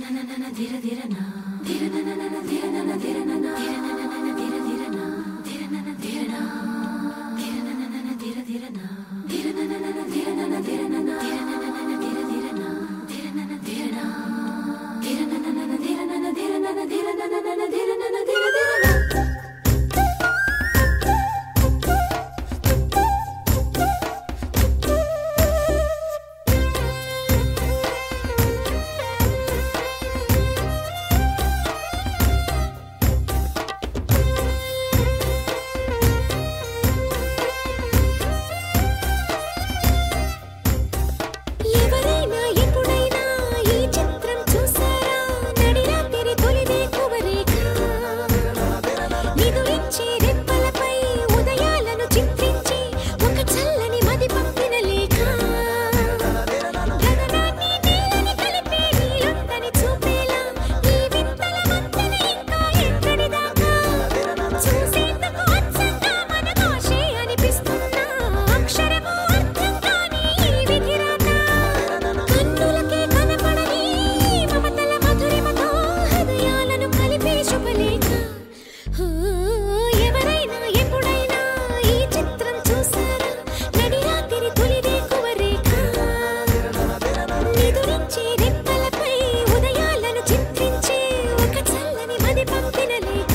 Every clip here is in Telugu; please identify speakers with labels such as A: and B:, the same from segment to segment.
A: ఎవరైనా ఎప్పుడైనా ఈ చిత్రం చూసారా నడిరాత్రి తొలిదే కువరేఖ నిదురించే రెప్పలపై ఉదయాలను చిత్రించి ఒక చల్లని మది పంపిన లేఖ గగనాన్ని నేలని కలిపే నీలుందని చూపేలా ఈ వింతల వంతెన ఇంకా ఎక్కడి దాకా చూసేందుకు అచ్చంగా మన భాషే అనిపిస్తున్నా అక్షరము అర్థం కాని ఈ విధిరాత కన్నులకే కనపడని మమతల మధురిమతో హృదయాలను కలిపే శుభలేఖ ఓ, ఎవరైనా ఎప్పుడైనా ఈ చిత్రం చూసారా నడిరాత్రి తొలిదే కువరేఖ నిదురించే రెప్పలపై ఉదయాలను చిత్రించే ఒక చల్లని మది పంపిన లేఖ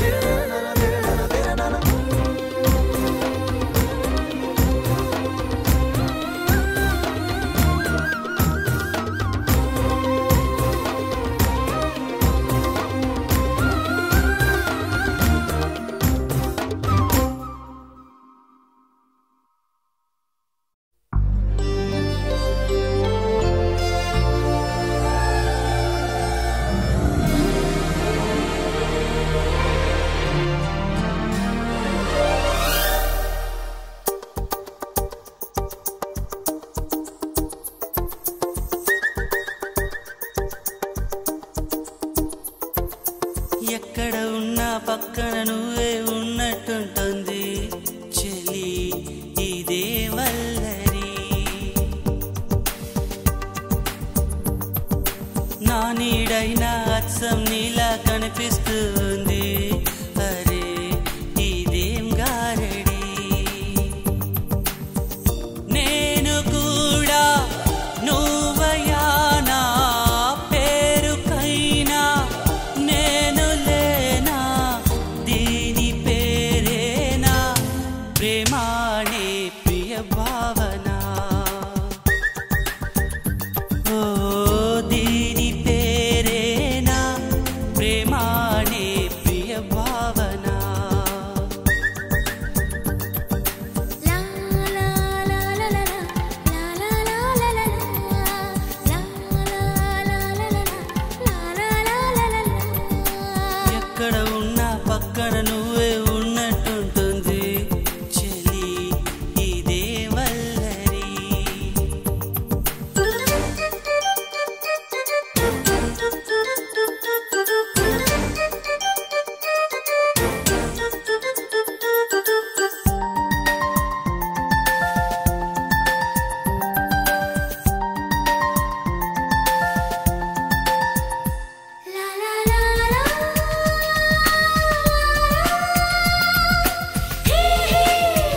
B: ఎక్కడ ఉన్నా పక్కన నువ్వే ఉన్నట్టుంటుంది చెలి ఇదే వల్లరి నా నీడైనా అచ్చం నీలా కనిపిస్తుంది అరే ఇదేం గారడి నేను కూడా నువ్వయానా పేరుకైనా నేను లేనా దీని పేరేనా ప్రేమానే ప్రియ భావన ఓ దీని పేరేనా ప్రేమానే ప్రియ భావన
A: లా లా లా లా లా లా లా లా లా లా లా లా లా లా లా లా
B: ఎక్కడ ఉన్నా పక్కన నువ్వే ఉన్నట్టుంటుంది చెలి ఇదే వల్లరి
A: లా లా లా లా హే హే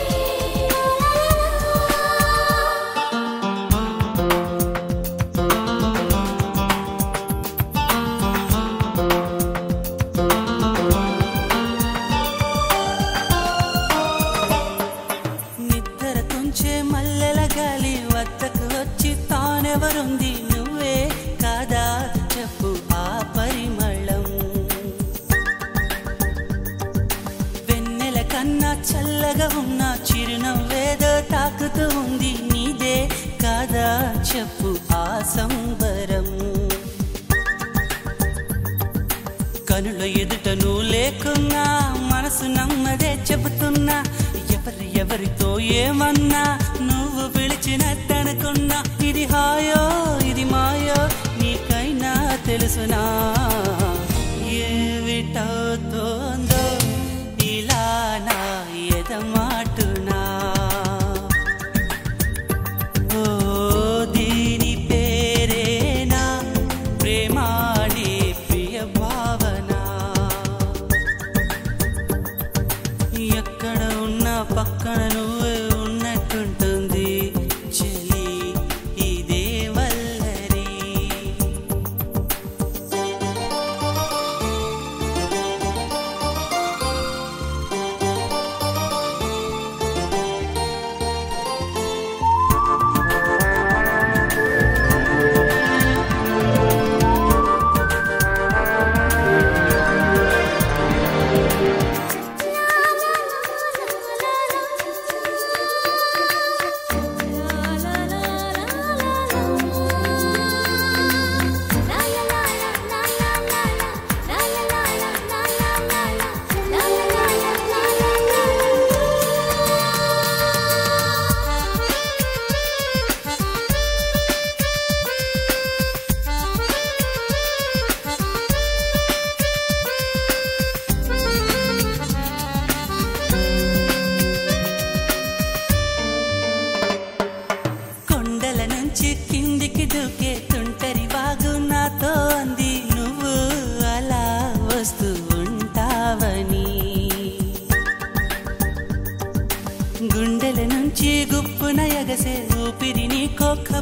B: నిద్ర తుంచే మల్లెల గాలి వద్దకు వచ్చి తానెవరుంది నువ్వే కాదా చెప్పు ఆ పరిమళం వెన్నెల కన్నా చల్లగా ఉన్న చిరునవ్వేదో తాకుతూ ఉంది నీదే కాదా చెప్పు ఆ సంబరం కనుల ఎదుట నువ్వు లేకున్నా మనసు నమ్మదే చెబుతున్నా ఎవరి ఎవరితో ఏమన్నా నువ్వు పిలిచినట్టనుకున్నా ఇది హాయో ఇది మాయో నీకైనా తెలుసునా ఏమిటవుతోందో ఇలా నా ఎదమాటునా ఓ దీని పేరేనా ప్రేమాని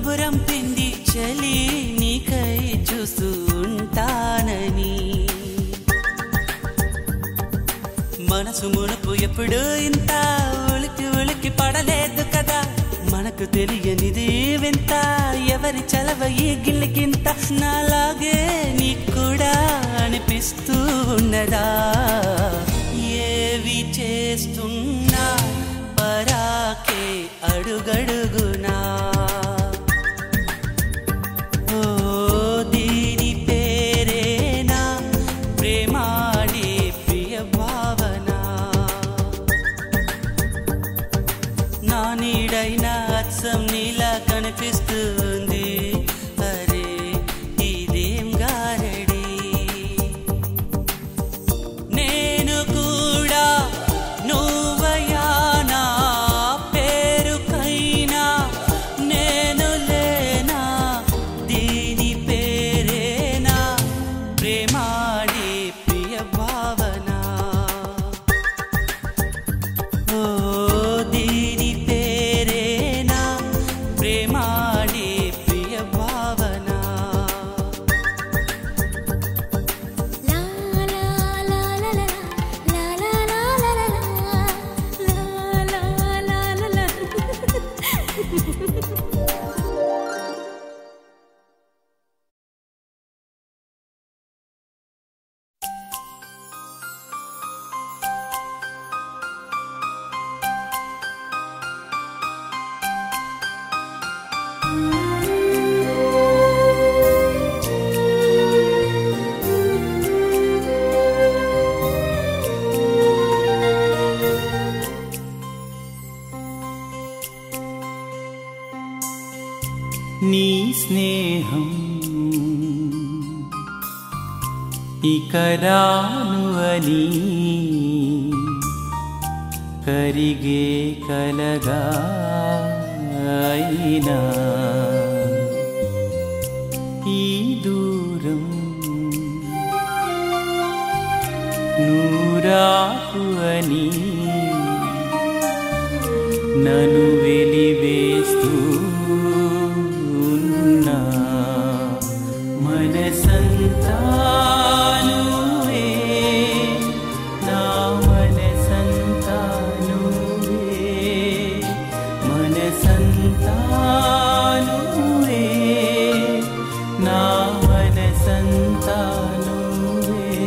B: కబురం పిండి చలి నీకై చూస్తూ ఉంటానని మనసు మునుపు ఎప్పుడు ఇంత ఉలికి ఉలికి పడలేదు కదా మనకు తెలియనిది వింత ఎవరి చలవ ఈ గిల్లికింత నాలాగే నీకు కూడా అనిపిస్తూ ఉన్నదా ఏవి చేస్తున్నా పరాకే అడుగడుగునా ఓ దీని పేరేనా ప్రేమాడే ప్రియ భావన నా నీడైన అచ్చం నీలా కనిపిస్తుంది అరే ఇదేం గారడి నేను కూడా నువ్వయానా పేరుకైనా నేను లేనా దీని పేరేనా ప్రేమాడే ప్రియ భావన ఓ దీని పేరేనా ప్రేమాడే ప్రియ భావన
A: లా లా లా లా లా లా లా లా లా లా లా లా లా లా
B: నీ స్నేహం ఇక రాను అని కరిగే కలగా అయినా ఈ దూరం నూరాకు అని నన్ను వెలివేస్తూ ఉన్నా మనసంతా నువ్వే, నా మనసంతా నువ్వే, మనసంతా నువ్వే, నా మనసంతా నువ్వే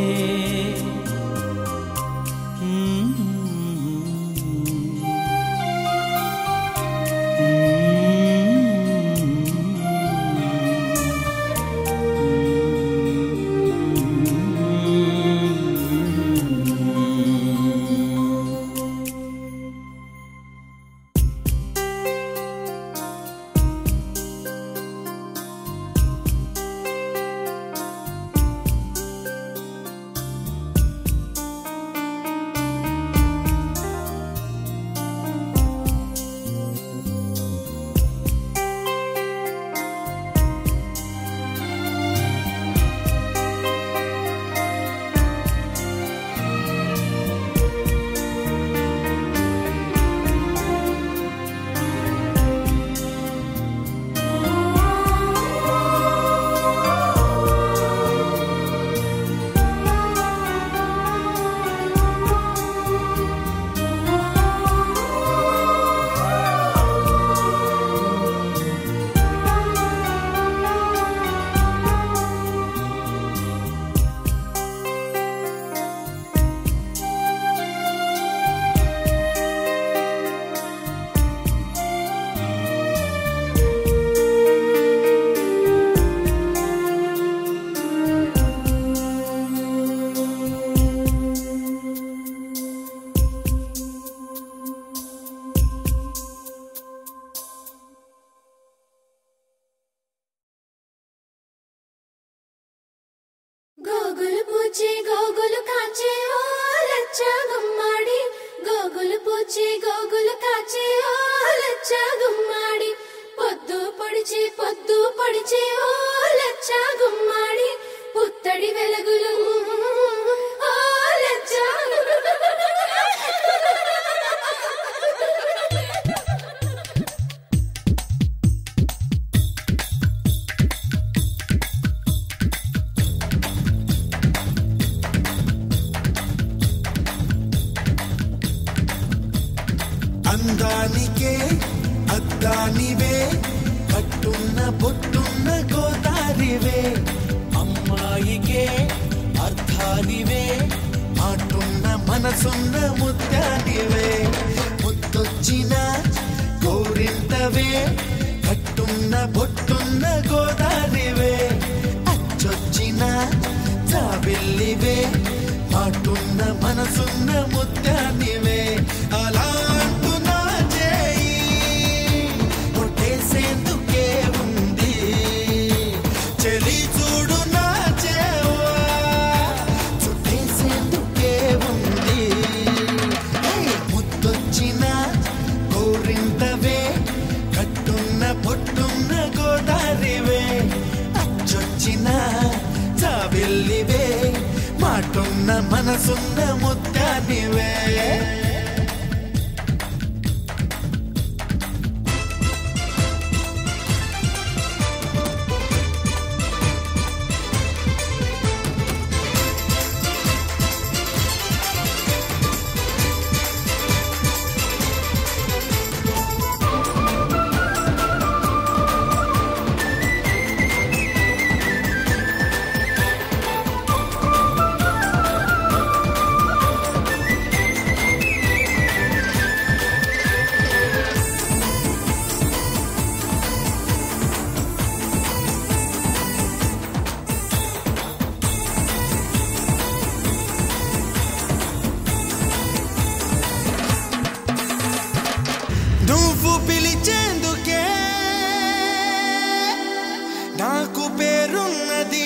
A: గోగులు పూచి గోగులు కాచే ఓ లచ్చ గుమ్మాడి గోగులు పూచి గోగులు కాచే ఓ లచ్చ గుమ్మాడి పొద్దు పొడిచి పొద్దు పొడిచి ఓ లచ్చ గుమ్మాడి పుత్తడి వెలుగులు ఓ లచ్చ
C: అందానికే అద్దానివే కట్టున్న బొట్టున్న గోదారివే అమ్మాయికే అర్థానివే మాటున్న మనసున్న ముత్యానివే ముత్తొచ్చిన గోరింతవే కట్టున్న బొట్టున్న గోదారివే అచ్చొచ్చిన జాబిల్లివే మాటున్న మనసున్న ముత్యానివే అలా అంటూ నా చేయి కొట్టేసేందుకే ఉంది చెలి చూడు నా చేవా చుట్టేసేందుకే ఉంది హే, ముద్దొచ్చిన గోరింటవే కట్టున్న పొట్టున్న గోదారివే అచ్చొచ్చిన చావెల్లివే మాటున్న మనసున్న ముత్యానివే నువ్వు పిలిచేందుకే నాకు పేరున్నది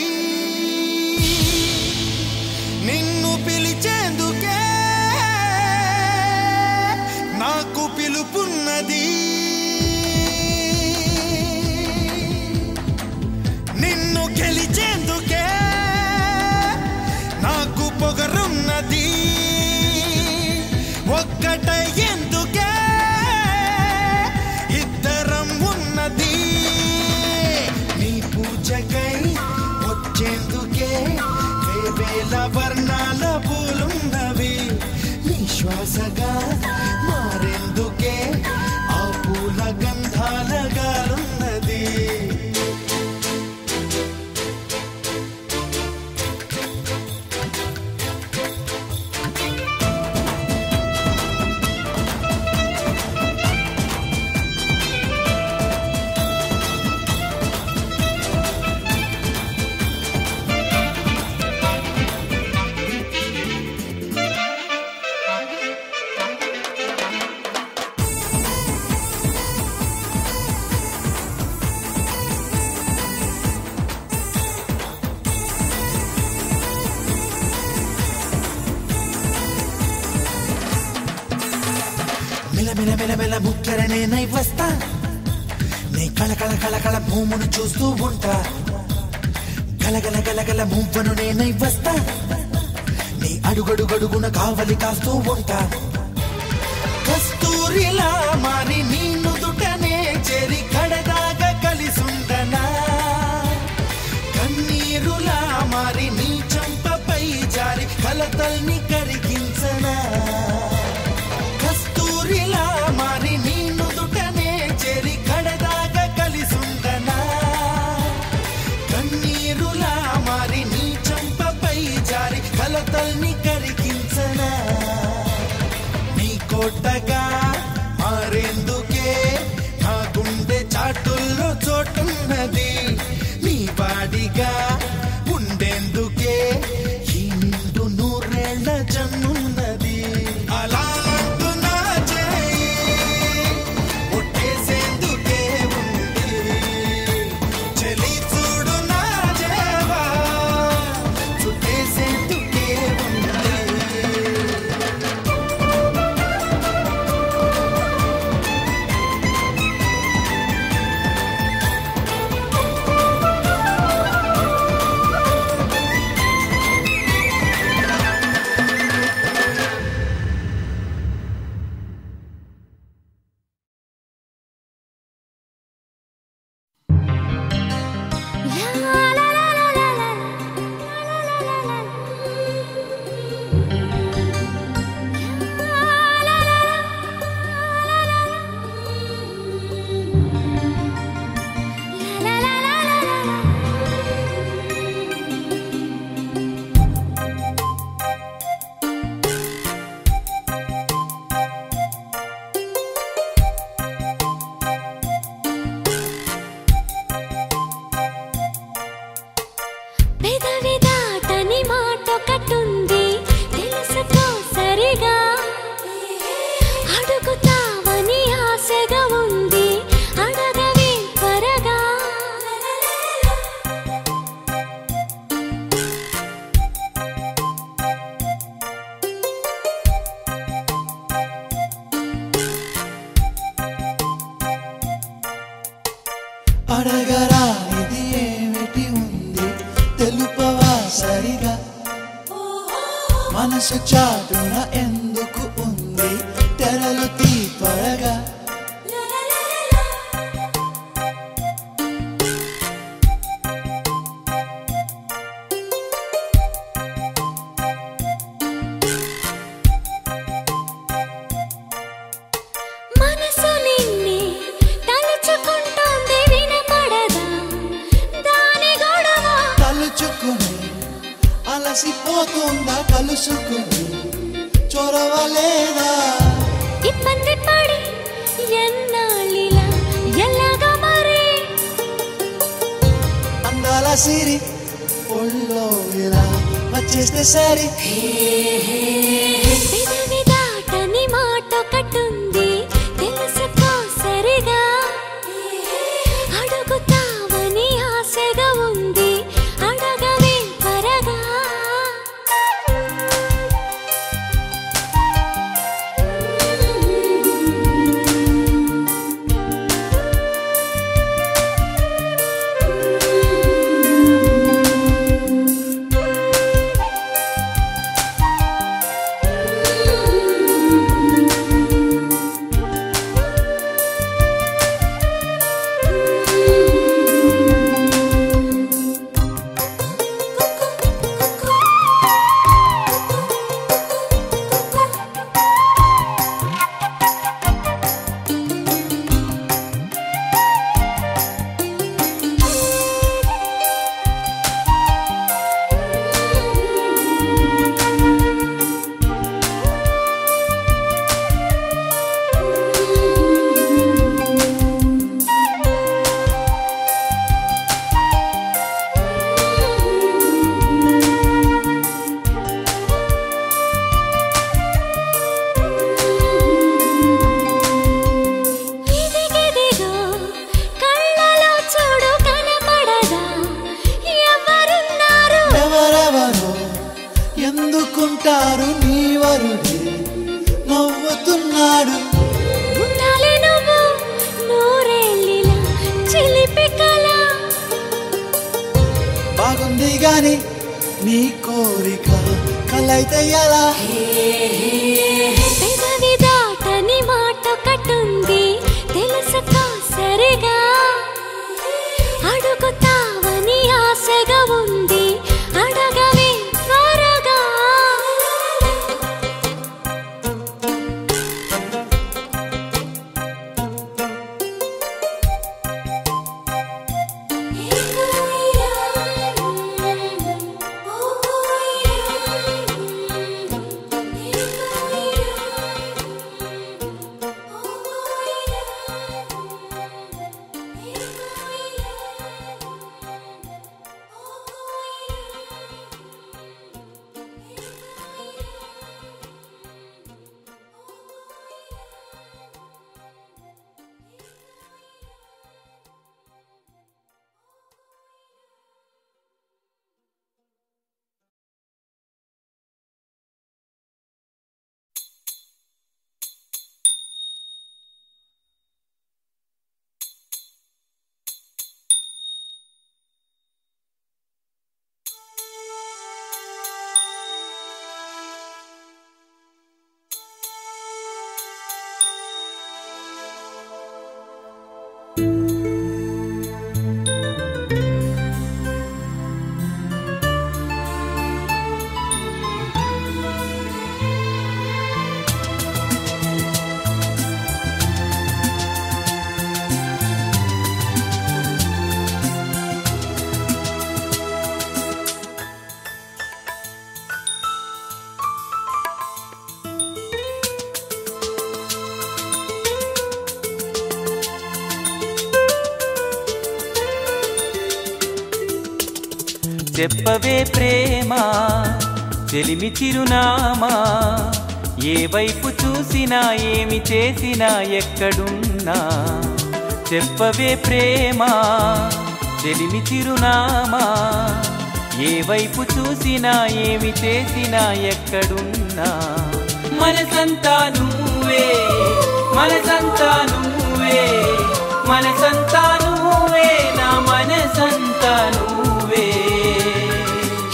C: నిన్ను పిలిచేందుకే నాకు పిలుపున్నది నిన్ను గెలిచేందుకే నాకు పొగరున్నది ఒక్కటై ఎందుకే ఇద్దరం ఉన్నది నీ పూజకై వచ్చేందుకే వేవేల వర్ణాల పూలున్నవి నీ శ్వాసగా మారేందుకే ఆ పూల గంధాల గాలున్నది మెల మెల మెల మెల ముక్కర నేనై వస్తా నీ కళ కళ కళ కళ భూమును చూస్తూ ఉంటా గలగల గలగల మువ్వను నేనై వస్తా నీ అడుగడుగడుగున కావలి కాస్తూ ఉంటా కస్తూరిలా మారి నీ నుదుటనే చెరి కడదాగా కలిసుండనా కన్నీరులా మారి నీ చంపపై జారి కలతల్ని కరిగించనా కస్తూరిలా మారి నీ నుదుటనే చెరి కడదాగా కలిసుండనా కన్నీరులా మారి నీ చంపపై జారి కలతల్ని కరిగించనా నీ కోటగా మారేందుకే నా గుండె చాటుల్లో చోటున్నది నీ వాడిగా ఉండేందుకే ఈ నిండు నూరేళ్ల జన్మున్నది అలా అంటూ నా చేయి ఒట్టేసేందుకే ఉంది చెలి చూడు నా జేవా చుట్టేసేందుకే ఉంది
A: ఆ
C: చెప్పవా సరిగా మనసు చాటున ఎందుకు ఉంది తెరలు తీ త్వరగా
A: మనసు నిన్నే తలుచుకుంటోంది వినపడదా దాని గొడవ
C: తలుచుకుని అలసిపోతుందా కలుసుకుని చొరవలేదా
A: ఇబ్బంది పడి ఎన్నాళ్ళిలా ఎలాగా మరి
C: అందాల సిరి ఒళ్ళో ఇలా వచ్చేస్తే సరి
A: పెదవి దాటని మాట ఒకటుంది తెలుసుకో సరిగా అడుగుతావని ఆశగా ఉంది అడగవే త్వరగా ఇదిగిదిగో కళ్ళలో చూడు కనపడదా ఎవరున్నారు
C: ఎవరెవరో ఎందుకుంటారు నీ వరుడి నవ్వుతున్నాడు
A: ఉండాలి నువ్వు నూరేళ్ళిలా చిలిపి కళ
C: బాగుంది గాని నీ కోరిక కలైతే ఎలా
A: పెదవి దాటని మాట ఒకటుంది తెలుసుకో సరిగా అడుగుతావని ఆశగా ఉంది అడగవే త్వరగా
B: చెప్పవే ప్రేమ చెలిమి చిరునామా ఏ వైపు చూసినా ఏమి చేసినా ఎక్కడున్నా చెప్పవే ప్రేమ చెలిమి చిరునామా ఏ వైపు చూసినా ఏమి చేసినా ఎక్కడున్నా మనసంతా నువ్వే మనసంతా నువ్వే మనసంతా నువ్వే నా మనసంతా నువ్వే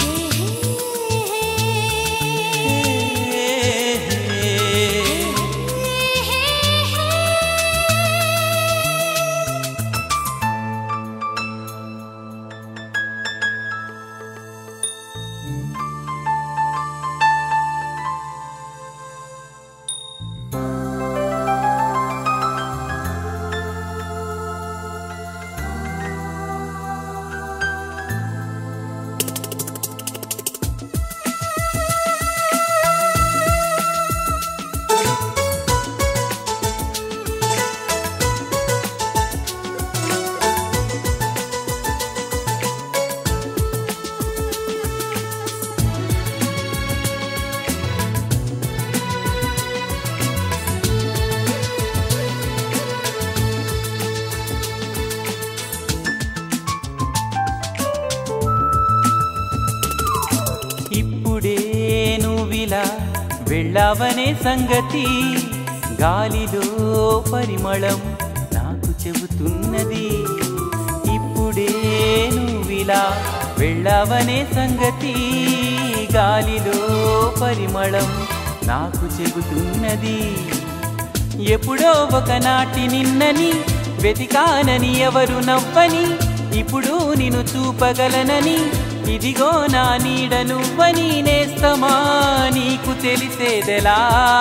B: వెళ్ళావనే సంగతి గాలిలో పరిమళం నాకు చెబుతున్నది ఇప్పుడే నువ్విలా వెళ్ళావనే సంగతి గాలిలో పరిమళం నాకు చెబుతున్నది ఎప్పుడో ఒకనాటి నిన్నని వెతికానని ఎవరు నవ్వని ఇప్పుడు నిన్ను చూపగలనని ఇదిగో నా నీడ నువ్వని నేస్తమా నీకు తెలిసేదెలా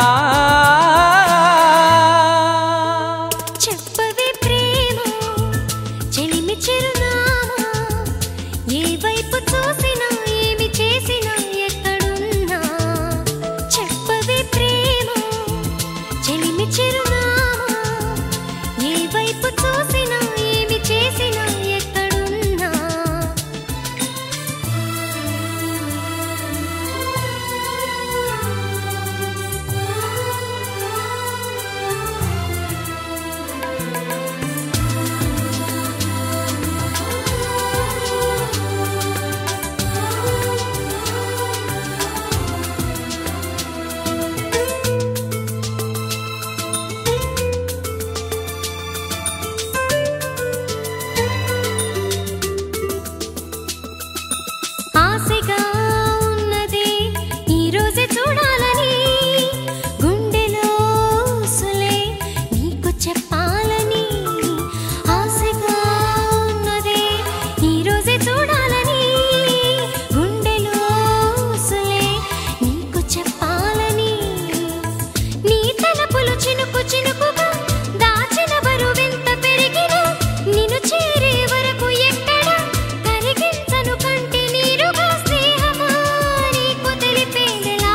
A: చెప్పవే ప్రేమ చెలిమి చిరునామా ఏ వైపు చూసినా ఏమి చేసినా ఎక్కడున్నా చెప్పవే ప్రేమ చెలిమి చిరునామా ఏ వైపు చూసినా ఏమి చేసినా ఎక్కడున్నా ఆశగా ఉన్నది ఈ రోజే చూడాలని గుండెలో సులే నీకు చెప్పాలని ఆశగా ఉన్నది ఈ రోజే చూడాలని గుండెలో సులే నీకు చెప్పాలని నీ తలపులు చినుకు చినుకుగా దాచిన బరువెంత పెరిగినా నిన్ను చేరే వరకు ఎక్కడ కరిగించను కంటి నీరుగా స్నేహమా నీకు తెలిపేదెలా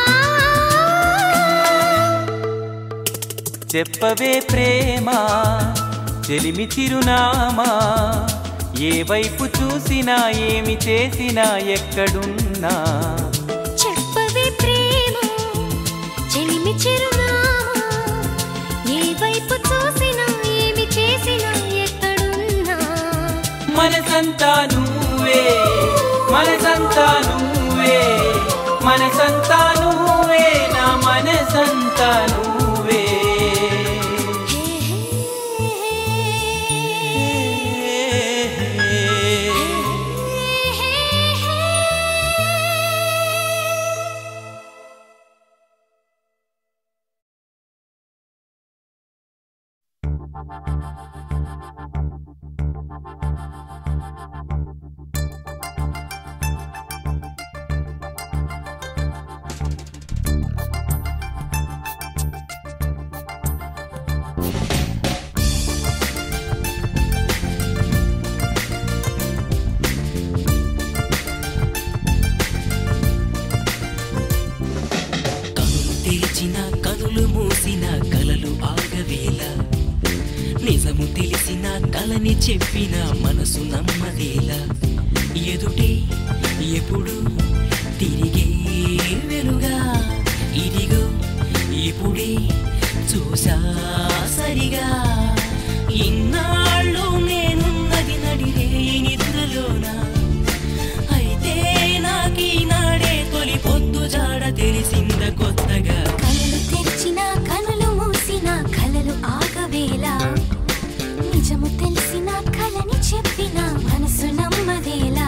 B: చెప్పవే ప్రేమ చెలిమి చిరునామా ఏ వైపు చూసినా ఏమి చేసినా ఎక్కడున్నా
A: చెప్పవే ప్రేమ చెలిమి చిరునామా ఏ వైపు చూసినా ఏమి చేసినా ఎక్కడున్నా
B: మనసంతా నువ్వే మనసంతా నువ్వే మనసంతా నువ్వే నా మనసంతా నువ్వే
D: కనులు తెరిచిన కనులు మూసిన కలలు ఆగవేల నిజము తెలిసిన కలని చెప్పిన మనసు నమ్మదేలా ఎదుటే ఎప్పుడు తిరిగే వెలుగా ఇదిగో ఇప్పుడే చూసా సరిగా ఇన్నాళ్ళు నేనున్నది నడిరే నిద్రలోనా అయితే నాకీనాడే తొలి పొద్దు జాడ తెలిసింద కొత్తగా
A: కలలు తెరిచిన కనులు మూసిన కలలు ఆగవేలా నిజము తెలిసిన కలని చెప్పిన మనసు నమ్మదేలా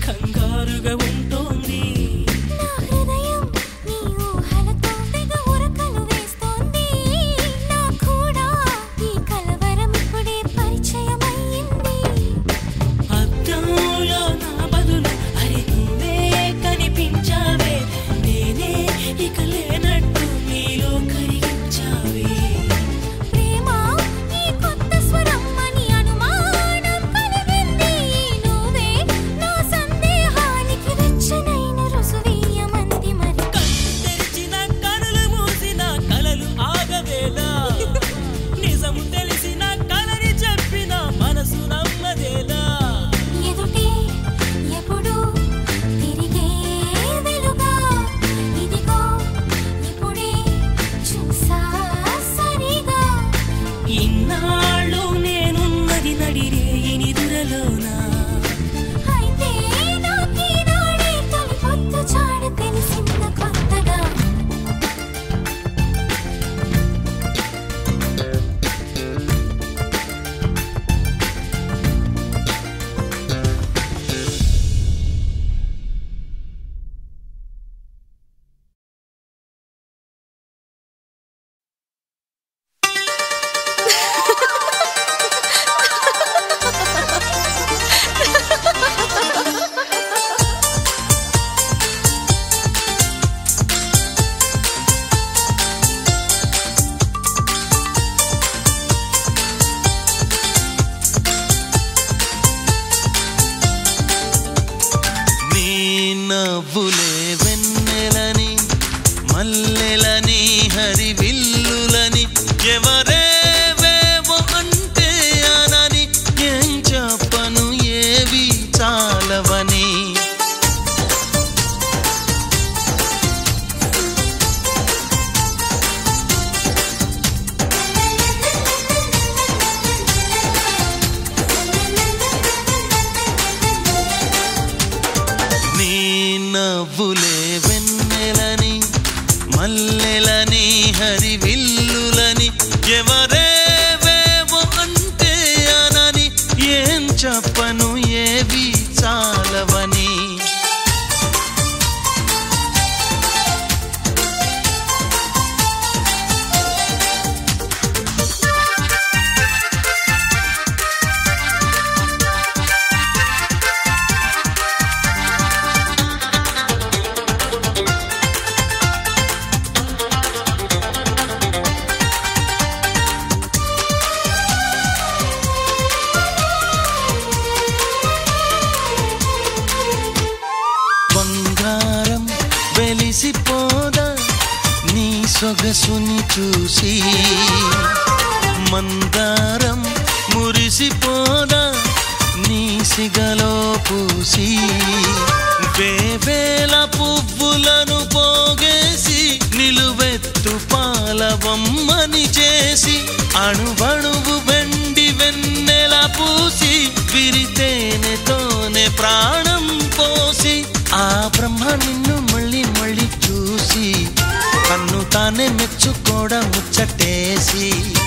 D: కంగారుగా ఉంటోంది
A: నా హృదయం నీ ఊహలతో తెగ ఉరకలు వేస్తోంది నా కూడా ఈ కలవరం ఇప్పుడే పరిచయమయ్యింది
D: అద్దంలో నా బదులు అరే నువ్వే కనిపించావే నేనే ఇక లేనట్టు నీలో కరిగించావే
A: ప్రేమ ఈ కొత్త స్వరం అని అనుమానం కలిగింది నువ్వే నా సందేహానికి వెచ్చనైన రుసువీయమంది మరి
D: కళ్ళు తెరిచిన కనులు మూసిన కలలు ఆగవేలా నిజము తెలిసిన కలని చెప్పిన మనసు నమ్మదేలా
A: ఎదుటే ఎప్పుడు తిరిగే వెలుగా ఇదిగో ఇప్పుడే చూసా సరిగా
D: ఇన్నాళ్ళు నేనున్నది నడిరేయి నిదురలోనా
A: అయితే నాకీనాడే తొలి పొత్తు చాడ తెలిసింద కొత్తగా
E: నీ నవ్వులే వెన్నెలని మల్లెలని హరివిల్లులని ఎవరేవేవో అంటే అనని ఏం చెప్పను ఏవి చాలవని నీ నవ్వులే వెన్నెలని మల్లెలని హరివిల్లులని ఎవరేవేవో అంటే అనని ఏం చెప్పను ఏవి చాలవని బంగారం వెలిసిపోదా నీ సొగసుని చూసి మందారం మురిసిపోదా నీ సిగలో పూసి వేవేల పువ్వులను పోగేసి నిలువెత్తు పాలవమ్మని చేసి అణువణువు వెండి వెన్నెల పూసి విరితేనెతోనే ప్రాణం పోసి ఆ బ్రహ్మ నిన్ను మళ్ళీ మళ్ళీ చూసి కన్ను తానే మెచ్చుకోవడం ముచ్చటేసి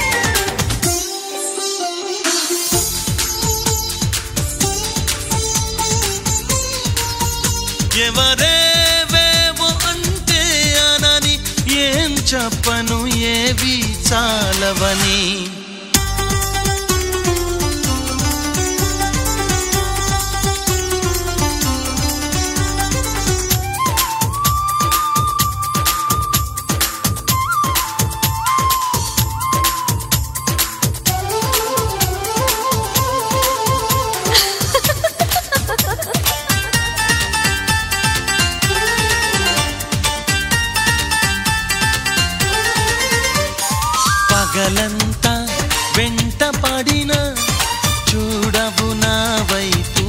E: ఎవరేవేవో అంటే అనని ఏం చెప్పను ఏవి చాలవని పగలంతా వెంట పడిన చూడవు నా వైపు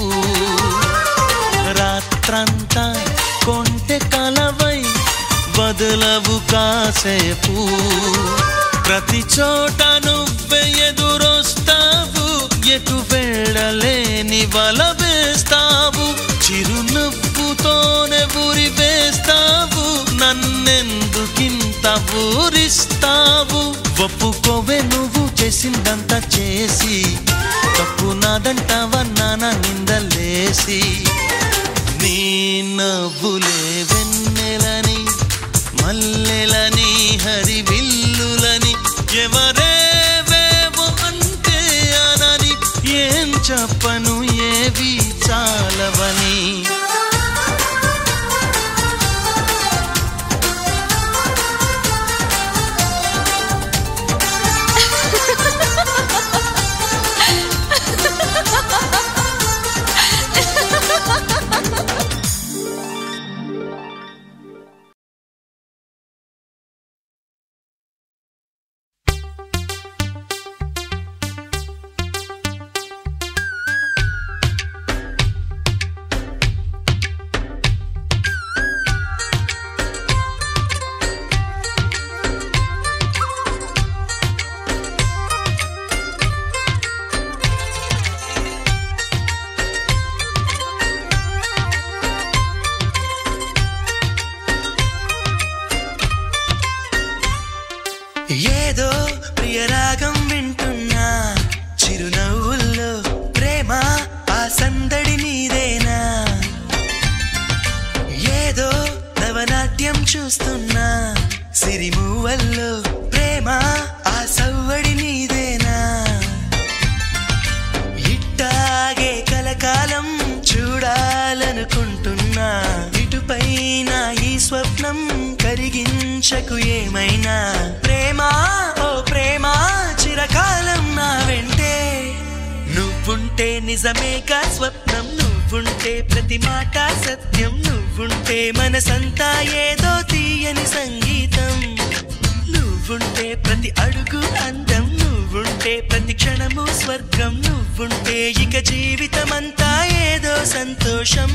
E: రాత్రంతా కొంటె కలవై వదలవు కాసేపు ప్రతి చోట నువ్వే ఎదురొస్తావు ఎటు వెళ్ళలేని వల వేస్తావు చిరునవ్వుతోనే ఊరి వేస్తావు నన్నెందుకింత ఊరిస్తావు ఒప్పుకోవే నువ్వు చేసిందంతా చేసి తప్పు నాదంటావా నాన్న నిందలేసి నీ నవ్వులే వెన్నెలని మల్లెలని హరివిల్లులని ఎవరేవేవో అంటే అనని ఏం చెప్పను ఏవి చాలవని
F: ఏదో ప్రియరాగం వింటున్నా చిరునవ్వుల్లో ప్రేమ ఆ సందడి నీదేనా ఏదో నవనాట్యం చూస్తున్నా సిరిమూవల్లో ప్రేమ ఆ సవ్వడి నీదేనా ఇట్టాగే కలకాలం చూడాలనుకుంటున్నా ఇటుపైన ఈ స్వప్నం కరిగించకు ఏమైనా ప్రేమ ఓ ప్రేమ చిరకాలం నా వెంటే నువ్వుంటే నిజమేగా స్వప్నం నువ్వుంటే ప్రతి మాట సత్యం నువ్వుంటే మనసంతా ఏదో తీయని సంగీతం నువ్వుంటే ప్రతి అడుగు అందం నువ్వుంటే ప్రతి క్షణము స్వర్గం నువ్వుంటే ఇక జీవితమంతా ఏదో సంతోషం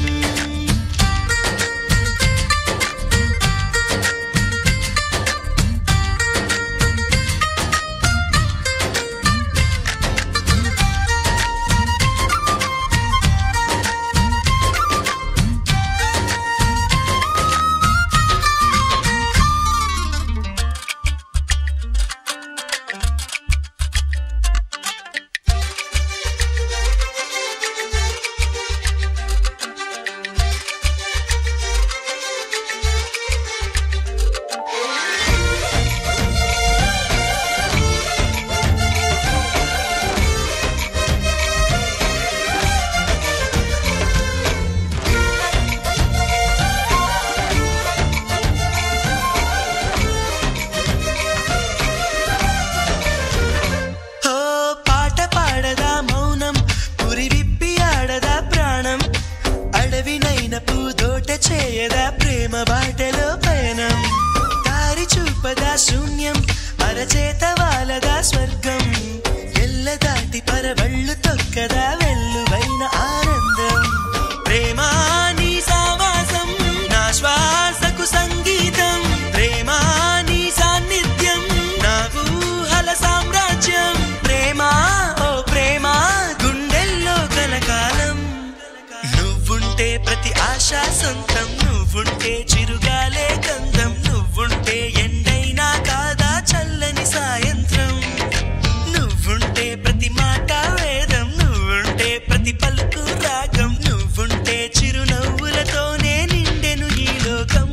F: ఓ పాట పాడదా మౌనం పురి విప్పి ఆడదా ప్రాణం అడవినైన పూదోట చేయదా ప్రేమ బాటలో పయనం దారి చూపదా శూన్యం అరచేత వాలదా స్వర్గం ఎల్ల దాటి పరవళ్ళు తొక్కదా వెల్లువైన ఆనందం ప్రేమ నీ సావాసం నా శ్వాసకు సంగీతం ప్రేమ నీ సాన్నిధ్యం నా ఊహల సామ్రాజ్యం ప్రేమ ఓ ప్రేమ గుండెల్లో కలకాలం నువ్వుంటే ప్రతి ఆశ సొంతం నువ్వుంటే చిరుగాలే గంధం నువ్వుంటే ఎండైనా కాదా చల్లని సాయంత్రం నువ్వుంటే ప్రతి మాట వేదం నువ్వుంటే ప్రతి పలుకు రాగం నువ్వుంటే చిరునవ్వులతోనే నిండెను ఈ లోకం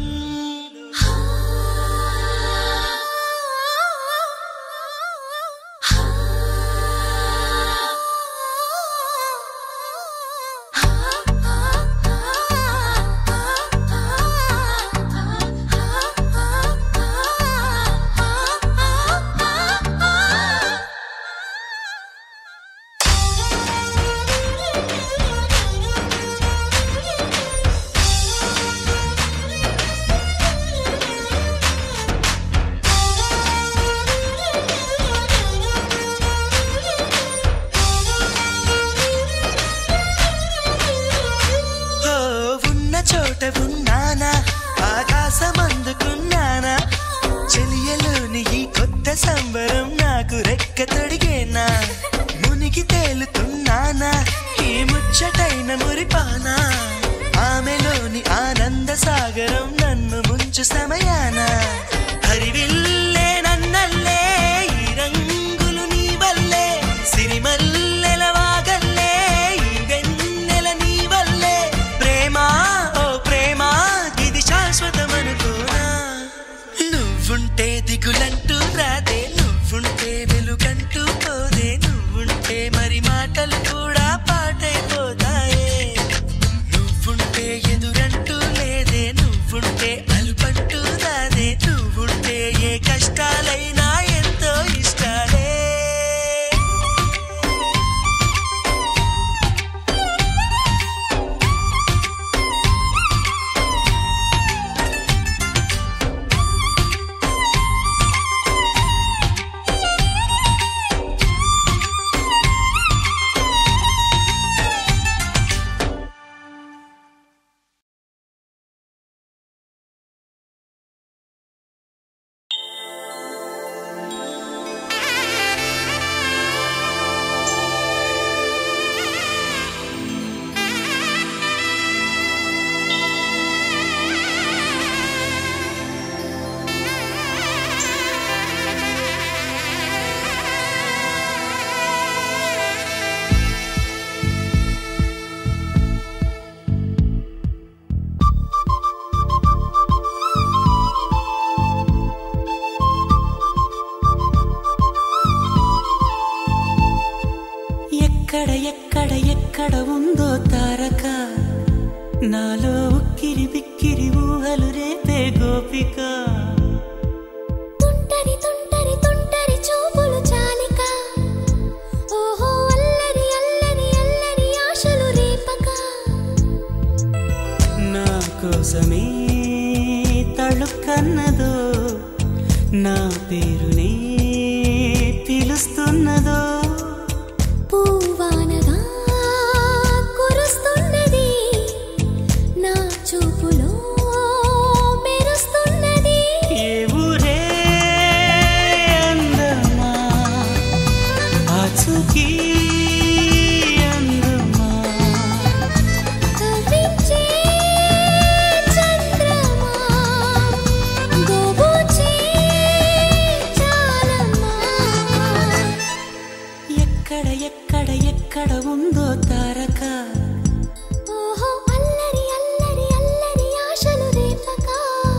F: ఓ ఉన్న చోట ఉన్నానా ఆకాశం అందుకున్నానా చెలియలోని ఈ కొత్త సంబరం నాకు రెక్క తొడిగేనా మునిగి తేలుతున్నానా ఈ ముచ్చటైన మురిపానా ఆమెలోని ఆనంద సాగరం నన్ను ముంచు సమయాన హరివిల్లే నన్నల్లే ఈ రంగులు నీ వల్లే సిరిమల్లెల వాగల్లే ఈ వెన్నెల నీ వల్లే ప్రేమ ఓ
D: ఎక్కడ ఉందో తారక నాలో ఉక్కిరి బిక్కిరి ఊహలు రేపే గోపిక
A: తుంటరి తుంటరి తుంటరి చూపులు చాలిక ఓహో అల్లరి అల్లరి అల్లరి ఆశలు రేపక
D: నా కోసమే తళుక్కన్నదో నా పేరునే పిలుస్తున్నదో
A: పూవానగా కురుస్తున్నది నా చూపులో మెరుస్తున్నది
D: ఏ ఊరే అందమా ఆచూకీ అందమా
A: కవ్వించే చంద్రమా గోబూచే చాలమ్మా
D: ఎక్కడ ఎక్కడ ఎక్కడ ఉందో తారక
A: ఓహో అల్లరి అల్లరి అల్లరి ఆశలు రేపక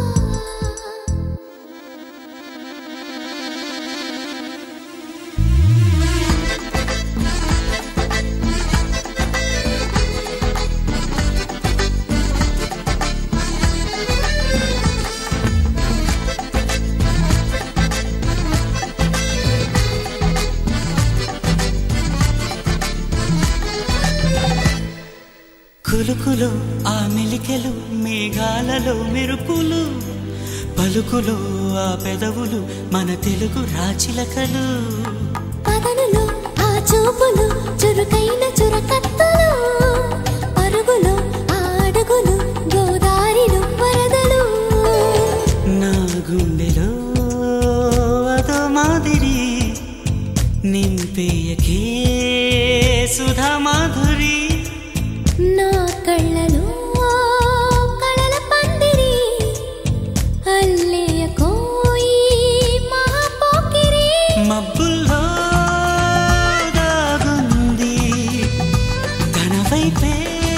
D: కులుకులు ఆ మెలికెలు మేఘాలలో మెరుపులు పలుకులు ఆ పెదవులు మన తెలుగు రాచిలకలు
A: పదనులు ఆ చూపులు చురుకైన చురకత్తులు పరుగులు ఆ అడుగులు గోదారిలు వరదలు
D: నా గుండెలో అదో మాదిరి నింపేయకే సుధా మాధురి
A: నా కళ్ళలో కళల పందిరి అల్లేయ కోయి మహాపోకిరి
D: మబ్బుల్లో దాగుంది తన వైపే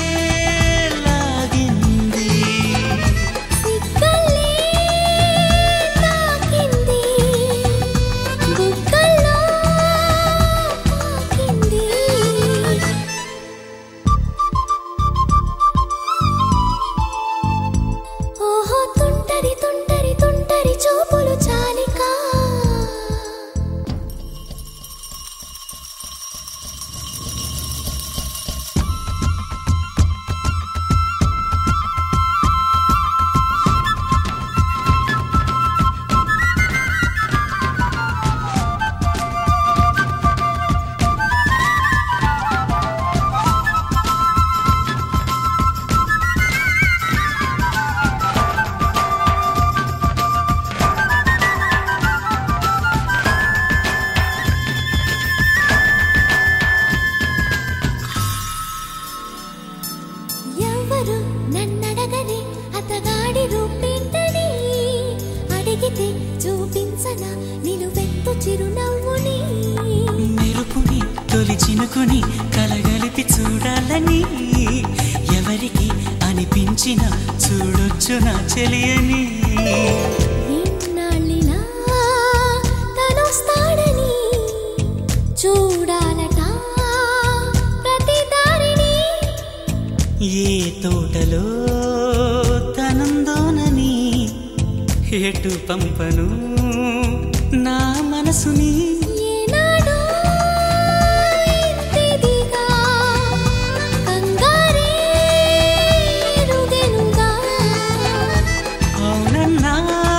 D: లాగింది
A: సిగ్గలే తాకింది బుగ్గల్లో తాకింది ఓహో తుంటరి తుంటరి తుంటరి చూపులు చాలిక ఎవరు నన్నడగని అతగాడి రూపేంటని అడిగితే చూపించన నిలువెత్తు చిరునవ్వుని
D: మెరుపుని తొలి చినుకుని కలగలిపి చూడాలని ఎవరికి అనిపించిన చూడొచ్చు నా చెలియని
A: ఇన్నాళ్ళిలా తనొస్తాడని చూడాలట ప్రతి దారిని
D: ఏ తోటలో తనందోనని ఎటు పంపను నా మనసుని
A: ఏనాడో ఇంతిదిగా కంగారే ఎరుగెనుగా
D: అవునన్నా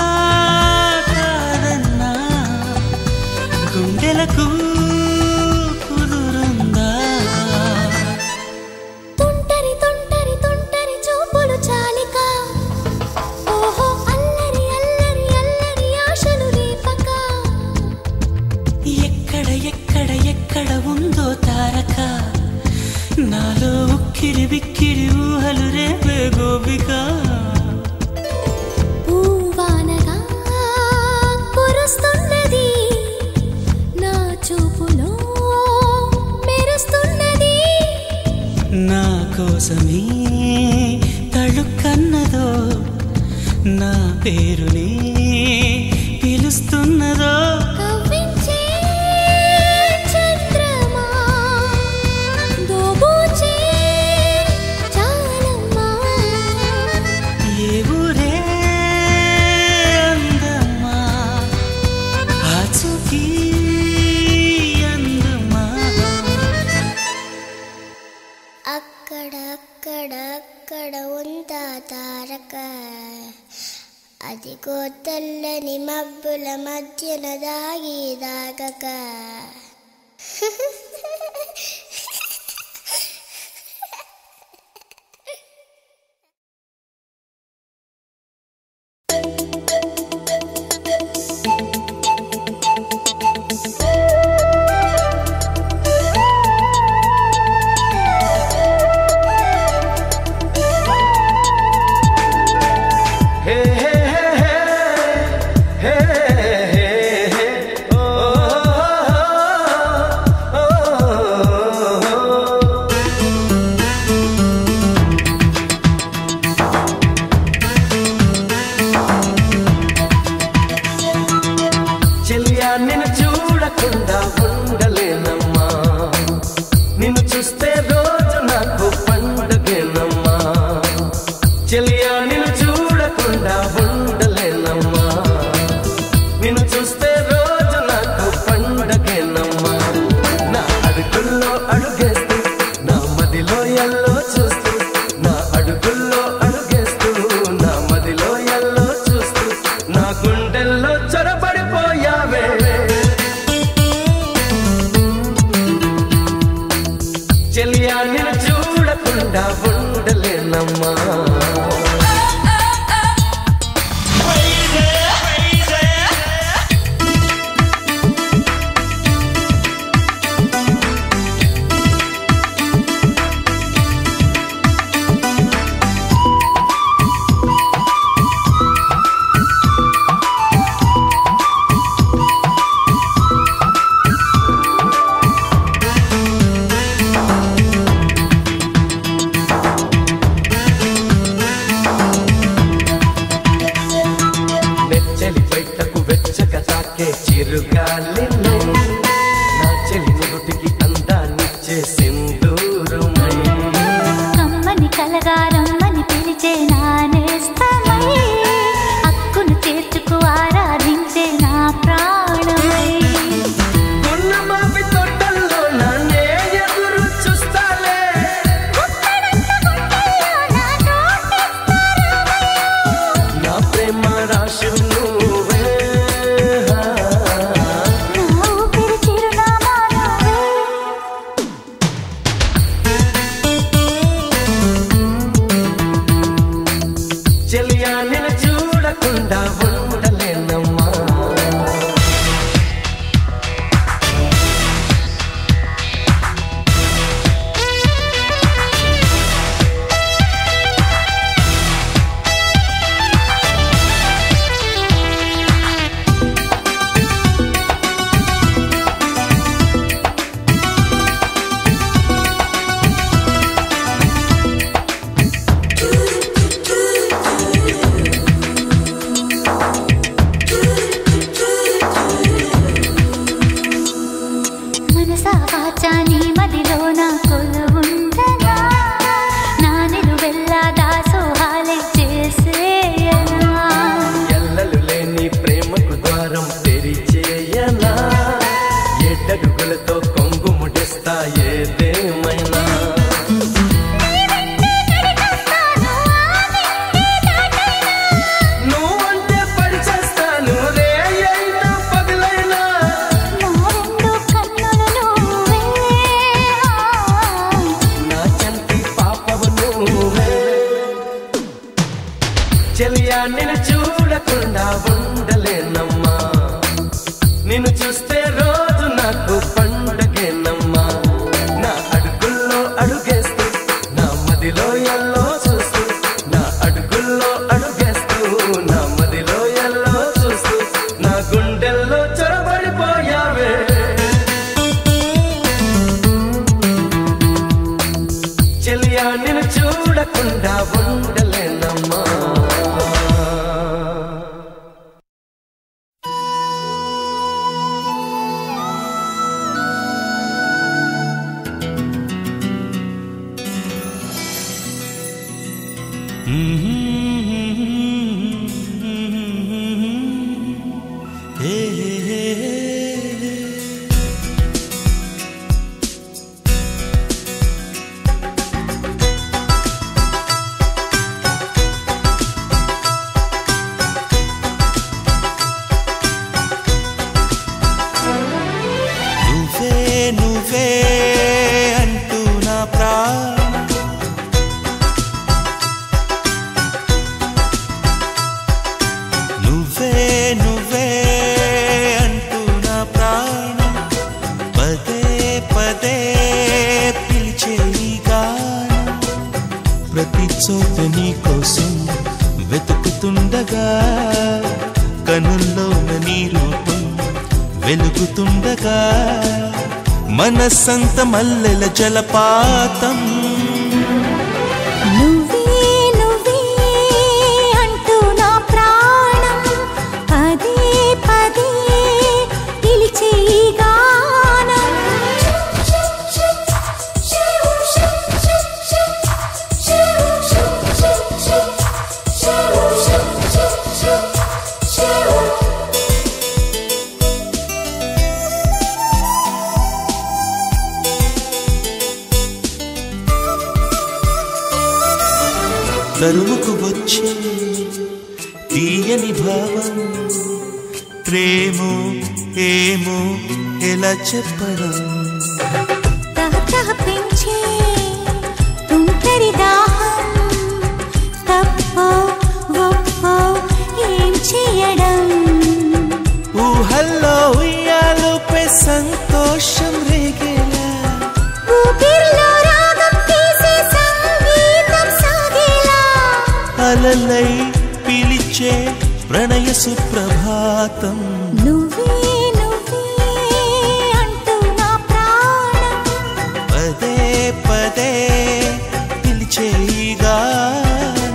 D: కాదన్నా గుండెలకు కుదురుందా
A: తుంటరి తుంటరి తుంటరి చూపులు చాలిక ఓహో అల్లరి అల్లరి అల్లరి ఆశలు రేపక
D: ఎక్కడ ఎక్కడ ఎక్కడ ఉందో తారక నాలో ఉక్కిరి బిక్కిరి ఊహలు రేపే గోపిక
A: పూవానగా కురుస్తున్నది నా చూపులో మెరుస్తున్నది
D: నా కోసమే తళుక్కన్నదో నా పేరునే పిలుస్తున్నదో
A: కవ్వించే చంద్రమా దోబూచే అదిగో తెల్లని మబ్బుల మధ్యన దాగి దాగక
G: చెలియా నిన్ను చూడకుండా ఉండలేనమ్మా నిన్ను చూస్తే రోజు నాకు పండుగేనమ్మా చెలియా నిన్ను చూడకుండా ఉండలేనమ్మా నిన్ను చూస్తే రోజు నాకు పండుగేనమ్మా నా అడుగుల్లో అడుగేస్తూ నా మదిలో ఎల్లో చూస్తూ నా అడుగుల్లో అడుగేస్తూ నా మదిలో ఎల్లో చూస్తూ నా గుండెల్లో చొరబడిపోయావే చెలియా నిన్ను చూడకుండా ఉండలేనమ్మా నెచ్చలి బయటకు వెచ్చగా తాకే చిరుగాలి నా చెలి నుదుటికి అందాన్నిచ్చే సింధూరుమై
H: కమ్మని కలగారమ్మని పిలిచే నానేస్తమై అక్కును చేర్చుకు ఆరాధించే నా ప్రాణమై
G: ఉన్న మావి తోటల్లో నన్నే ఎదురు చూస్తాలే నా ప్రేమ రాశి నువ్వే
E: కనుల్లోన నీ రూపం వెలుగుతుండగా మనస్సంత మల్లెల జలపాతం
H: నువ్వే నువ్వే అంటూ నా ప్రాణం పదే పదే పిలిచే ఈ గానం
E: తరువుకు వచ్చే తీయని భావం ప్రేమో ఏమో ఎలా చెప్పడం
H: తహతహ పెంచే తుంటరి దాహం తప్పో ఒప్పో ఏం చేయడం
E: ఊహల్లో ఉయ్యాలుపై సంతోషం రేగేలా
H: ఊపిరిలో రాగం తీసే సంగీతం సాగేలా
E: అలలై పిలిచే ప్రణయ సుప్రభాతం
H: నువ్వే నువ్వే అంటూ నా ప్రాణం
E: పదే పదే పిలిచే ఈ గానం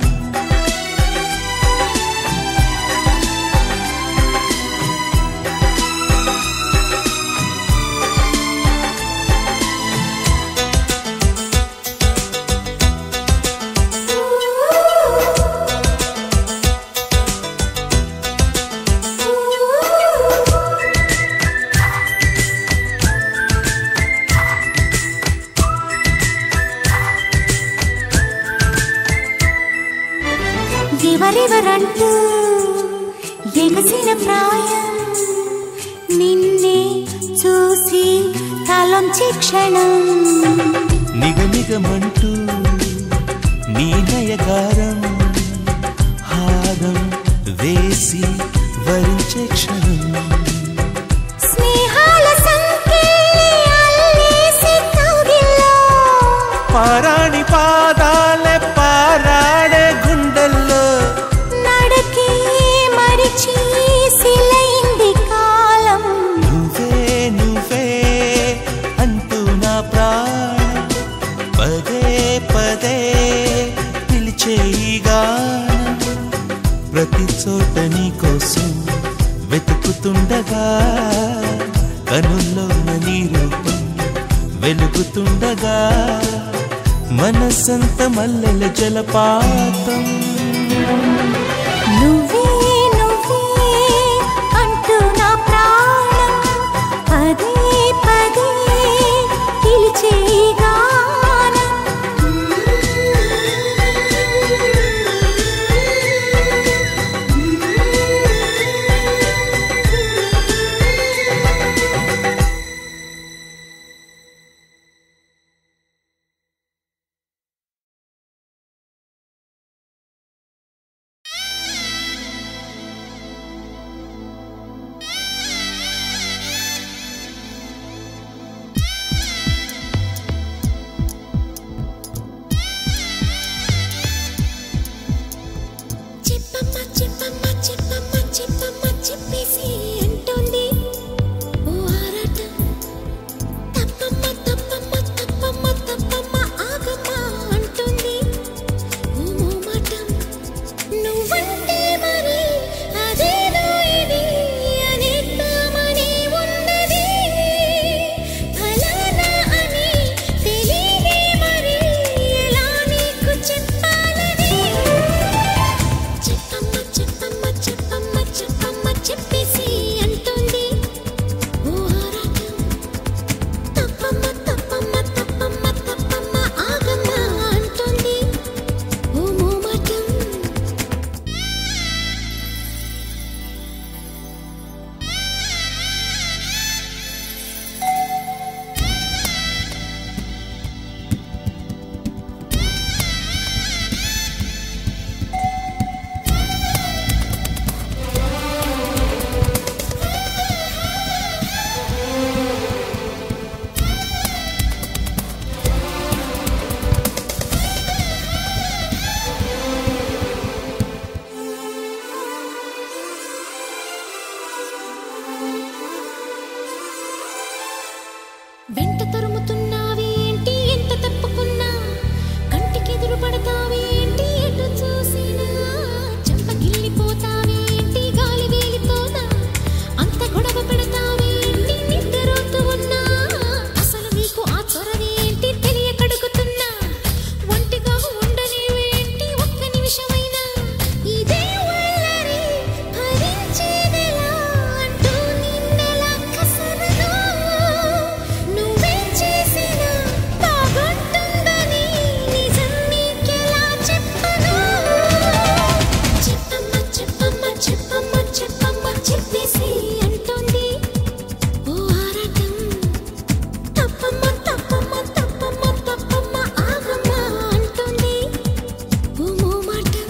H: ఎవరెవరంటూ ఎగసిన ప్రాయం నిన్నే చూసి తలొంచి క్షణం
E: నిగనిగమంటూ నీ నయగారం హారం వేసి వరించే క్షణం
H: స్నేహాల సంకెళ్ళి అల్లేసి కౌగిల్లో
E: పారాణి పాదాలే పారాడే గుండెల్లో
H: నడకే మరిచి సిలైంది కాలం
E: నువ్వే నువ్వే అంటూ నా ప్రాణం పదే పదే పిలిచే ఈ గానం ప్రతి చోట నీ కోసం వెతుకుతుండగా కనుల్లోన నీ రూపం వెలుగుతుండగా మనసంత మల్లెల జలపాతం
H: నువ్వే నువ్వే అంటూ నా ప్రాణం పదే పదే పిలిచే ఈ గానం
A: వెంట తరుముతున్నావేంటి ఎంత తప్పుకున్నా కంటికెదురు పడతావేంటి ఎటు చూసినా చెంపగిల్లిపోతావేంటి గాలి వేలితోనా అంత గొడవ పెడతావేంటి నిద్రపోతూ ఉన్నా అసలు నీకు ఆ చొరవేంటి తెలియకడుగుతున్నా ఒంటిగా ఉండనివేంటి ఒక్క నిమిషమైనా ఇదే వల్లరి భరించేదెలా అంటూ నిన్నెలా కసరను నువ్వేం చేసినా బాగుంటుందని నిజం నీకెలా చెప్పను చెప్పమ్మ చెప్పమ్మ చెప్పమ్మ చెప్పమ్మ చెప్పేసి అంటోంది ఓ ఆరాటం తప్పమ్మ తప్పమ్మ తప్పమ్మ తప్పమ్మ ఆగమ్మ అంటోంది ఓ మోమాటం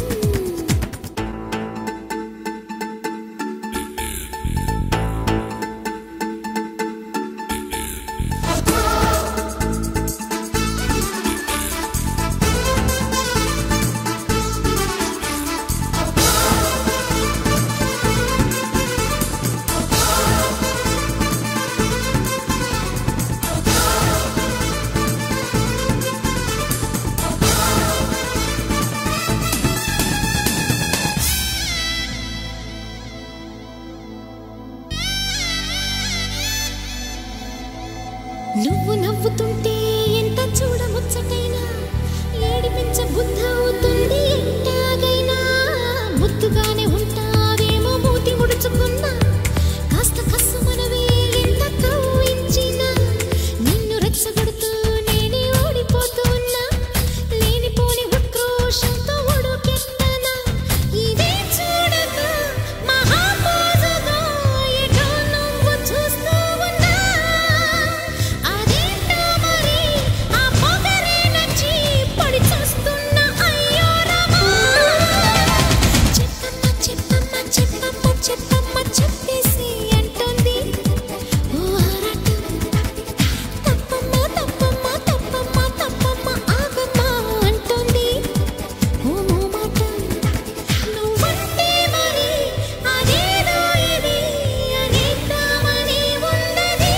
A: నువ్వు నవ్వుతుంటే ఎంత చూడముచ్చటైనా ఏడిపించ బుద్ధ అవుతుంది ఎట్టాగైనా ముద్దుగానే ఉంటావేమో మూతి ముడుచుకున్నా కాస్త కస్సు మనవే ఎంత కవ్వించినా నిన్ను రెచ్చగొడుతూ నేనే ఓడిపోతూ ఉన్నా లేనిపోని ఉక్రోషంతో ఉడుకెత్తనా ఇదే చూడక మహాపోజుగా ఎటో నువ్వు చూస్తూ ఉన్నా అదేంటో మరి ఆ పొగరే నచ్చి పడి చూస్తున్న అయ్యో రామా చెప్పమ్మ చెప్పమ్మ చెప్పమ్మ చెప్పమ్మ చెప్పేసి అంటోంది ఓ ఆరాటం తప్పమ్మ తప్పమ్మ తప్పమ్మ తప్పమ్మ ఆగమ్మ అంటోంది ఓ మోమాటం నువ్వంటే మరి అదేదో ఇది అనేద్దామని ఉన్నది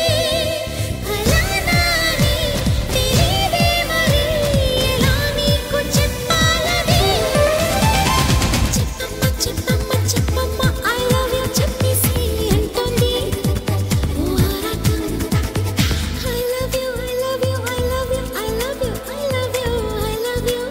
A: అలానా అని తెలియదే మరి ఎలా నీకు చెప్పాలని చెప్పమ్మ చెప్పమ్మ చెప్పమ్మ ఐ లవ్ యూ చెప్పేసి అంటోంది ఓ ఆరాటం I love you I love you I love you I love you I love you I love you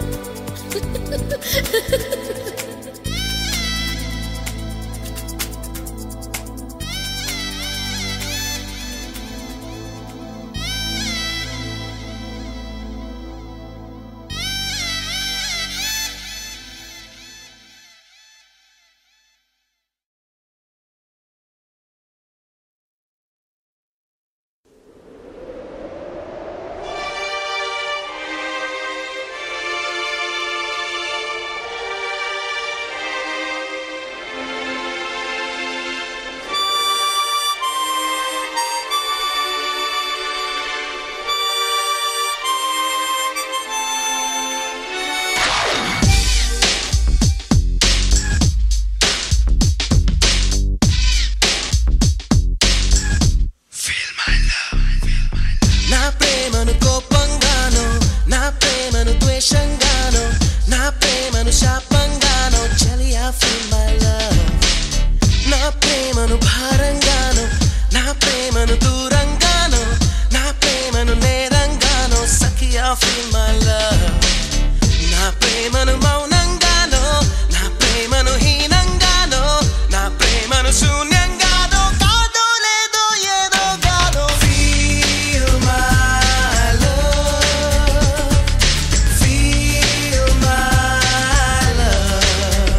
F: నా ప్రేమను కోపంగానో నా ప్రేమను ద్వేషంగానో నా ప్రేమను శాపంగానో చలియా ఫీల్ మై లవ్ నా ప్రేమను భారంగానో నా ప్రేమను దూరంగానో నా ప్రేమను నేరంగానో సఖియా ఫీల్ మై లవ్ నా ప్రేమను మౌనంగానో నా ప్రేమను హీనంగానో నా ప్రేమను శూన్యంగానో కాదో లేదో ఏదో గానో Feel my love Feel my love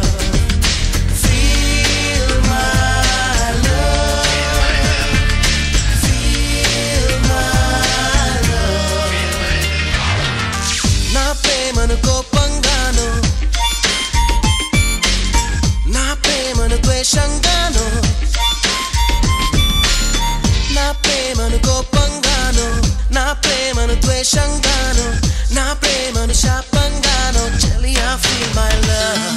F: Feel my love Feel my love నా ప్రేమను కోపంగాను నా ప్రేమను ద్వేషంగాను నా ప్రేమను కోపంగాను నా ప్రేమను ద్వేషంగాను నా ప్రేమను శాపంగాను చలియా ఫీల్ మై లవ్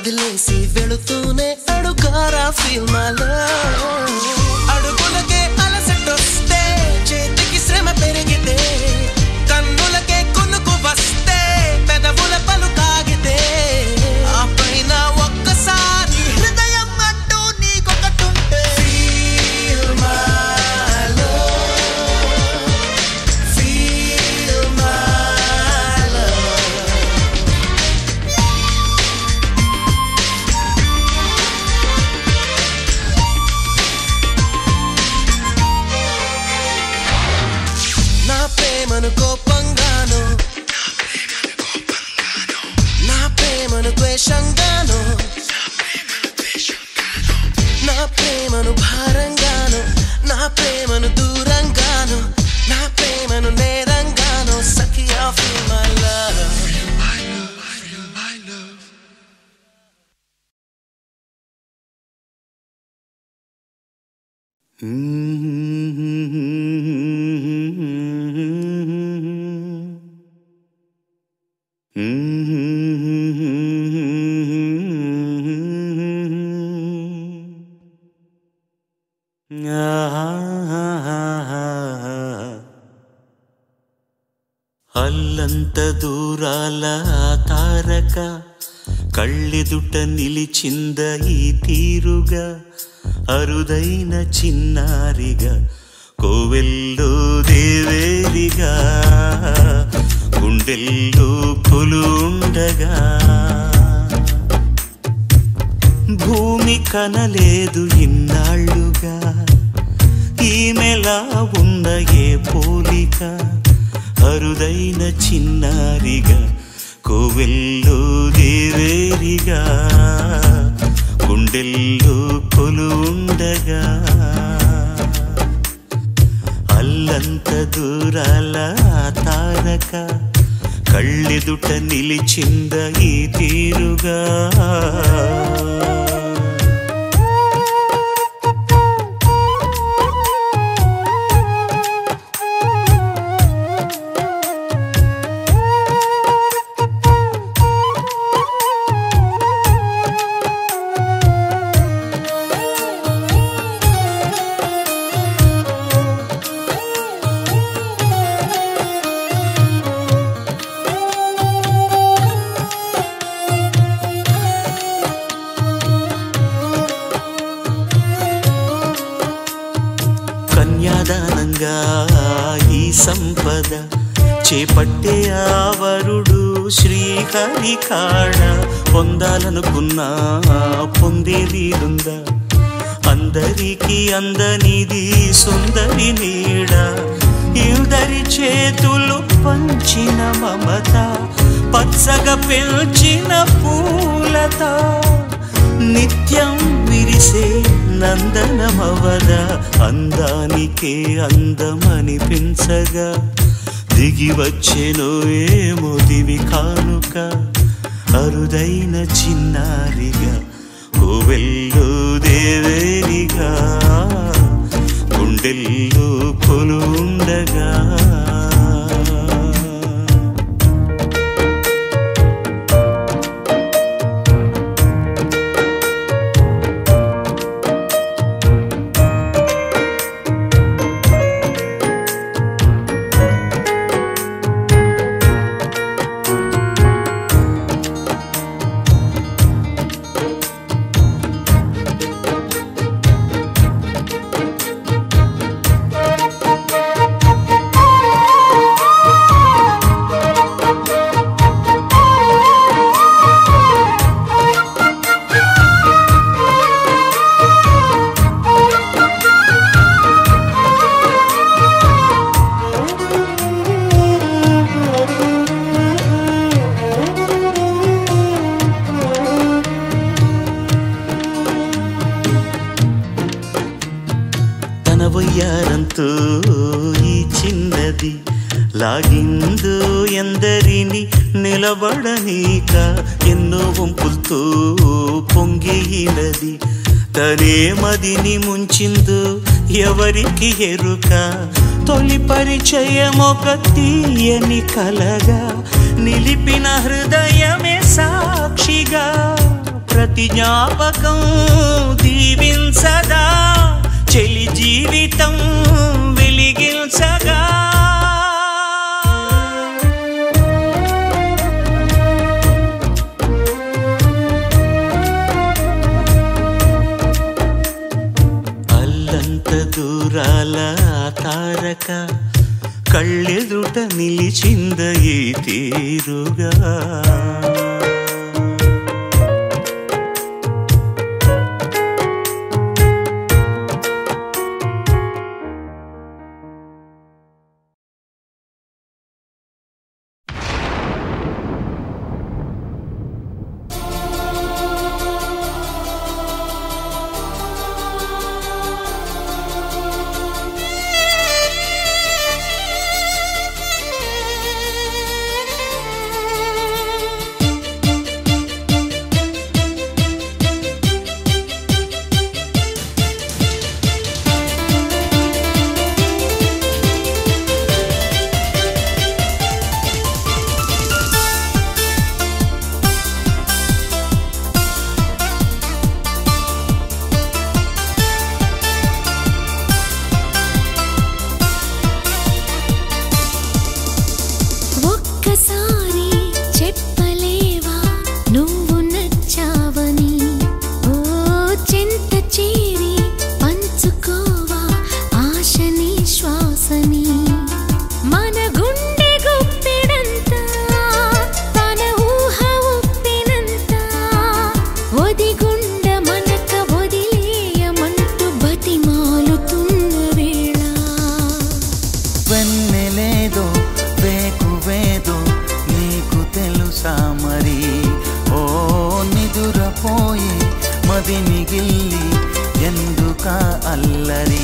F: వదిలేసి వెళుతూనే అడుగారా ఫీల్ మై లవ్ అడుగులకే అలసటొస్తే చేతికి శ్రమ పెరిగితే కన్నులకే కొనుకు వస్తే పెదవుల పలు కాగితే ఆ పైన ఒక్కసారి హృదయం అంటూ నీకొకటుంటే Feel my love. Feel my love. నా ప్రేమను కోపంగాను నా ప్రేమను ద్వేషంగాను నా ప్రేమను భారంగాను నా ప్రేమను దూరంగాను నా ప్రేమను నేరంగాను సఖియా ఫీల్ మై లవ్
E: అల్లంత దూరాల ఆ తారక కళ్ళెదుట నిలిచింద ఈ తీరుగా అరుదైన చిన్నారిగా కోవెల్లో దేవేరిగా గుండెల్లో కొలుండగా భూమి కనలేదు ఇన్నాళ్ళుగా ఈమెలా ఉన్న ఏ పోలిక అరుదైన చిన్నారిగా కోవెల్లో దేవేరిగా గుండెల్లో కొలుండగా అల్లంత దూరాల ఆ తారక కళ్ళెదుట నిలిచింద ఈ తీరుగా కన్యాదానంగా ఈ సంపద చేపట్టే ఆవరుడు శ్రీహరి కాడ పొందాలనుకున్నా పొందేదీరుందా అందరికీ అందనిది సుందరి నీడ ఇద్దరి చేతులు పంచిన మమత పచ్చగా పెంచిన పూలత నిత్యం విరిసే నందనమవద అందానికే అందమనిపించగా దిగి వచ్చెను ఏమో దివి కానుక అరుదైన చిన్నారిగా కోవెల్లో దేవేరిగా గుండెల్లో కొలుండగా తన వయ్యారంతో ఈ చిన్నది లాగిందో ఎందరిని నిలబడనీక ఎన్నో వంపులతో పొంగినది తనే మదిని ముంచిందో ఎవరికి ఎరుక తొలి పరిచయం ఒక తీయని కలగా నిలిపిన హృదయమే సాక్షిగా ప్రతి జ్ఞాపకం దీవించదా చెలి జీవితం వెలిగించగా అల్లంత దూరాల ఆ తారక కళ్ళెదుట నిలిచింద ఈ తీరుగా
A: ఒక్కసారి చెప్పలేవా నువ్వు నచ్చావని ఓ చింత చేరి పంచుకోవా ఆశని శ్వాసని మన గుండె గుప్పెడంతా తన ఊహ ఉప్పినంత ఒదిగుండ మనక వదిలేయమంటూ బతిమాలుతున్న వేళ
I: వెన్నెలేదో వేకువేదో నీకు తెలుసా మరి ఓ నిదురపోయి మది మిగిల్లి ఎందుక అల్లరి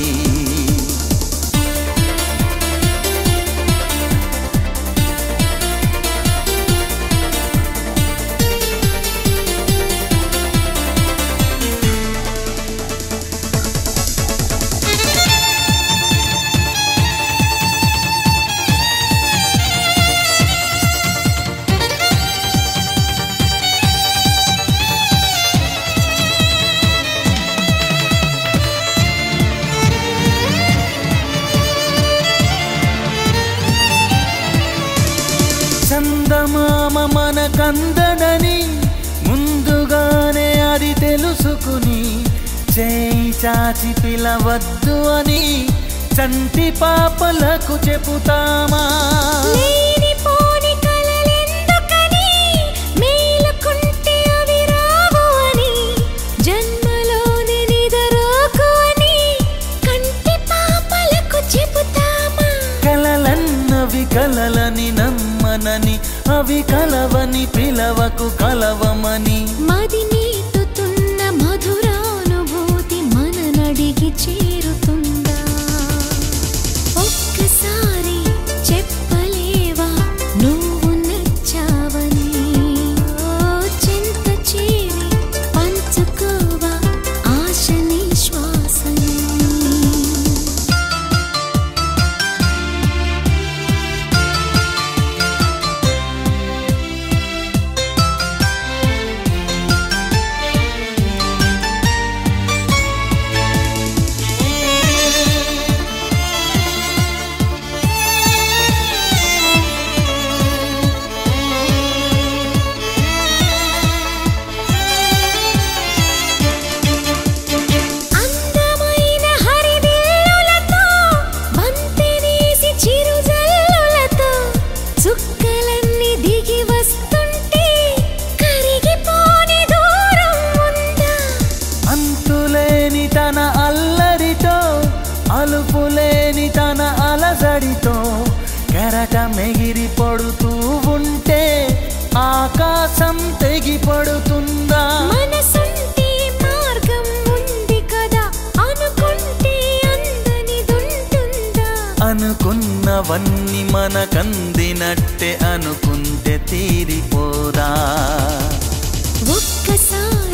I: చందమామ మన కందడని ముందుగానే అది తెలుసుకుని చేయి చాచి పిలవద్దు అని చంటి పాపలకు చెబుతామా
A: లేనిపోని కలలెందుకని మేలుకుంటే అవి రావు అని జన్మలోని నిదరోకు అని కంటి పాపలకు చెబుతామా
I: కలలన్నవి కలలని నమ్మనని అవి కలవని పిలవకు కలవమని
A: మది నీటుతున్న మధురానుభూతి మన నడిగి చేరుతుందా ఒక్కసారి చెప్పలేవా నువ్వు నచ్చావని ఓ చింత చేరి పంచుకోవా ఆశని శ్వాసని అందమైన హరివిల్లులతో బంతినేసి చిరుజల్లులతో చుక్కలన్నీ దిగి వస్తుంటే కరిగిపోని దూరం ఉందా
I: అంతులేని తన అల్లరితో అలుపులేని తన అలజడితో కెరట మెగిరి పడుతూ ఉంటే ఆకాశం తెగి పడుతుందా
A: మనసుంటే మార్గం ఉంది కదా అనుకుంటే అందనిదుంటుందా
I: అనుకున్నవన్నీ మనకందినట్టే అనుకుంటే తీరిపోదా
A: ఒక్కసారి